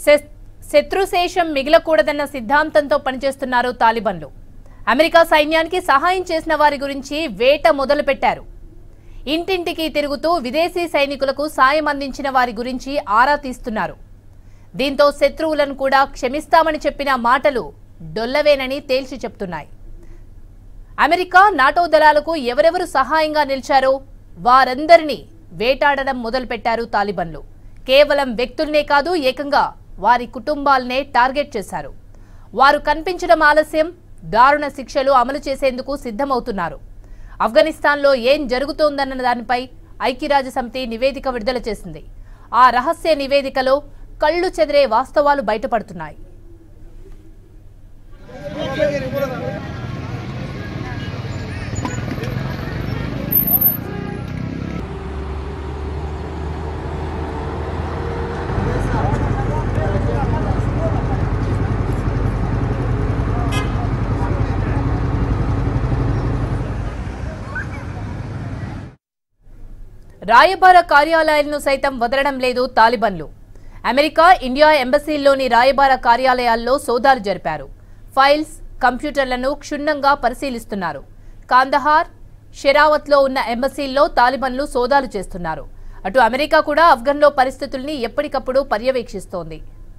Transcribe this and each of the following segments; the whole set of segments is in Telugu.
శస్- శత్రుశేషం మిగలకూడదన్న సిద్ధాంతంతో పనిచేస్తున్నారు తాలిబన్లు అమెరికా సైన్యానికి సహాయం చేసిన వారి గురించి వేట మొదలుపెట్టారు ఇంటింటికి తిరుగుతూ విదేశీ సైనికులకు సాయం అందించిన వారి గురించి ఆరా తీస్తున్నారు దీంతో శత్రువులను కూడా క్షమిస్తామని చెప్పిన మాటలు డొల్లవేనని తేల్చి చెప్తున్నాయి అమెరికా నాటో దళాలకు ఎవరెవరు సహాయంగా నిలిచారో వారందరినీ వేటాడడం మొదలుపెట్టారు తాలిబన్లు కేవలం వ్యక్తుల్నే కాదు ఏకంగా వారి కుటుంబాలనే టార్గెట్ చేశారు వారు కనిపించడం ఆలస్యం దారుణ శిక్షలు అమలు చేసేందుకు సిద్ధమవుతున్నారు ఆఫ్ఘనిస్తాన్లో ఏం జరుగుతోందన్న దానిపై ఐక్యరాజ్య సమితి నివేదిక విడుదల చేసింది ఆ రహస్య నివేదికలో కళ్ళు చెదిరే వాస్తవాలు బయటపడుతున్నాయి రాయబార కార్యాలయాలను సైతం వదలడం లేదు తాలిబన్లు అమెరికా ఇండియా ఎంబసీల్లోని రాయబార కార్యాలయాల్లో సోదాలు జరిపారు ఫైల్స్ కంప్యూటర్లను క్షుణ్ణంగా పరిశీలిస్తున్నారు కాందహార్ షెరావత్లో ఉన్న ఎంబసీల్లో తాలిబన్లు సోదాలు చేస్తున్నారు అటు అమెరికా కూడా ఆఫ్ఘన్లో పరిస్థితుల్ని ఎప్పటికప్పుడు పర్యవేక్షిస్తోంది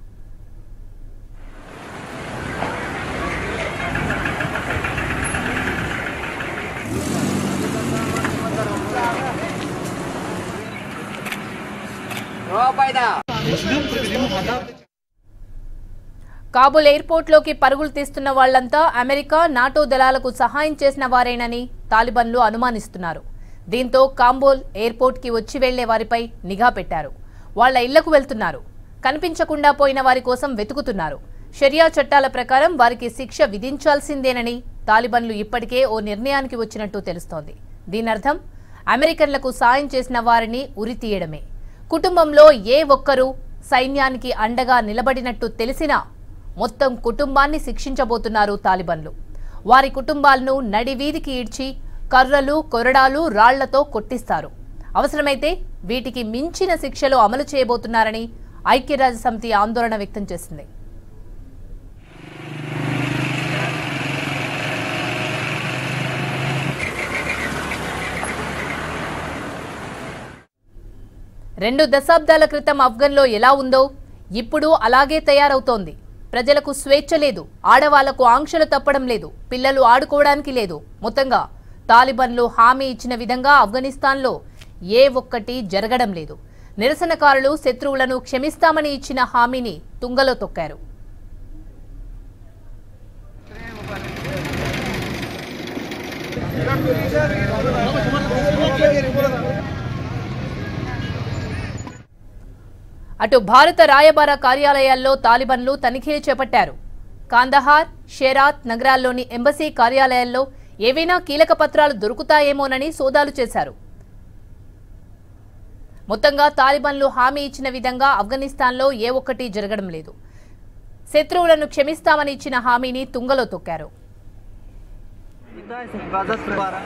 కాబుల్ ఎయిర్పోర్ట్లోకి పరుగులు తీస్తున్న వాళ్లంతా అమెరికా నాటో దళాలకు సహాయం చేసిన వారేనని తాలిబన్లు అనుమానిస్తున్నారు దీంతో కాబూల్ ఎయిర్పోర్ట్కి వచ్చి వెళ్లే వారిపై నిఘా పెట్టారు వాళ్ల ఇళ్లకు వెళ్తున్నారు కనిపించకుండా పోయిన వారి కోసం వెతుకుతున్నారు షరియా చట్టాల ప్రకారం వారికి శిక్ష విధించాల్సిందేనని తాలిబన్లు ఇప్పటికే ఓ నిర్ణయానికి వచ్చినట్టు తెలుస్తోంది దీనర్థం అమెరికన్లకు సాయం చేసిన వారిని ఉరితీయడమే కుటుంబంలో ఏ ఒక్కరూ సైన్యానికి అండగా నిలబడినట్టు తెలిసినా మొత్తం కుటుంబాన్ని శిక్షించబోతున్నారు తాలిబన్లు వారి కుటుంబాలను నడివీధికి ఈడ్చి కర్రలు కొరడాలు రాళ్లతో కొట్టిస్తారు అవసరమైతే వీటికి మించిన శిక్షలు అమలు చేయబోతున్నారని ఐక్యరాజ్య సమితి ఆందోళన వ్యక్తం చేసింది రెండు దశాబ్దాల క్రితం ఆఫ్ఘన్లో ఎలా ఉందో ఇప్పుడు అలాగే తయారవుతోంది ప్రజలకు స్వేచ్ఛ లేదు ఆడవాళ్లకు ఆంక్షలు తప్పడం లేదు పిల్లలు ఆడుకోవడానికి లేదు మొత్తంగా తాలిబన్లు హామీ ఇచ్చిన విధంగా ఆఫ్ఘనిస్తాన్లో ఏ ఒక్కటి జరగడం లేదు నిరసనకారులు శత్రువులను క్షమిస్తామని ఇచ్చిన హామీని తుంగలో తొక్కారు అటు భారత రాయబార కార్యాలయాల్లో తాలిబన్లు తనిఖీలు చేపట్టారు కాందహార్ షేరాత్ నగరాల్లోని ఎంబసీ కార్యాలయాల్లో ఏవైనా కీలక పత్రాలు దొరుకుతాయేమోనని సోదాలు చేశారు మొత్తంగా తాలిబన్లు హామీ ఇచ్చిన విధంగా ఆఫ్ఘనిస్తాన్లో ఏ ఒక్కటి జరగడం లేదు శత్రువులను క్షమిస్తామని ఇచ్చిన హామీని తుంగలో తొక్కారు हिफाजत दोबारा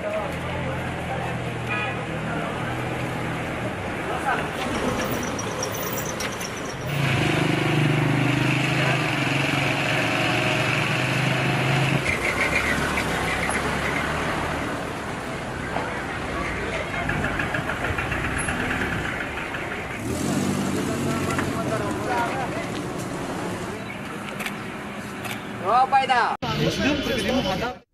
Muslim